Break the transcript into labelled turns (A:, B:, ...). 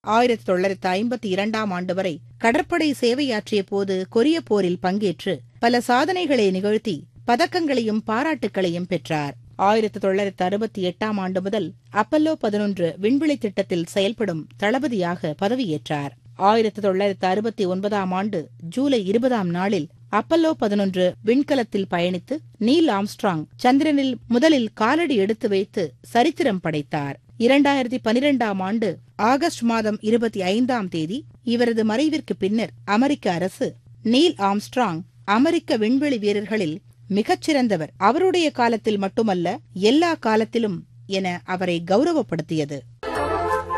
A: ஆயிரத்தி தொள்ளாயிரத்து ஐம்பத்தி இரண்டாம் ஆண்டு வரை கடற்படை சேவையாற்றிய போது கொரிய போரில் பங்கேற்று பல சாதனைகளை நிகழ்த்தி பதக்கங்களையும் பாராட்டுக்களையும் பெற்றார் ஆயிரத்தி தொள்ளாயிரத்து அறுபத்தி எட்டாம் ஆண்டு முதல் அப்பல்லோ பதினொன்று விண்வெளி திட்டத்தில் செயல்படும் தளபதியாக பதவியேற்றார் ஆயிரத்தி தொள்ளாயிரத்து அறுபத்தி ஒன்பதாம் ஆண்டு ஜூலை இருபதாம் நாளில் அப்பல்லோ பதினொன்று விண்கலத்தில் பயணித்து நீல் ஆம்ஸ்ட்ராங் சந்திரனில் முதலில் காலடி எடுத்து வைத்து சரித்திரம் படைத்தார் இரண்டாயிரத்தி பனிரெண்டாம் ஆண்டு ஆகஸ்ட் மாதம் இருபத்தி ஐந்தாம் தேதி இவரது மறைவிற்கு பின்னர் அமெரிக்க அரசு நீல் ஆம்ஸ்ட்ராங் அமெரிக்க விண்வெளி வீரர்களில் மிகச்சிறந்தவர் அவருடைய காலத்தில் மட்டுமல்ல எல்லா காலத்திலும் என அவரை கௌரவப்படுத்தியது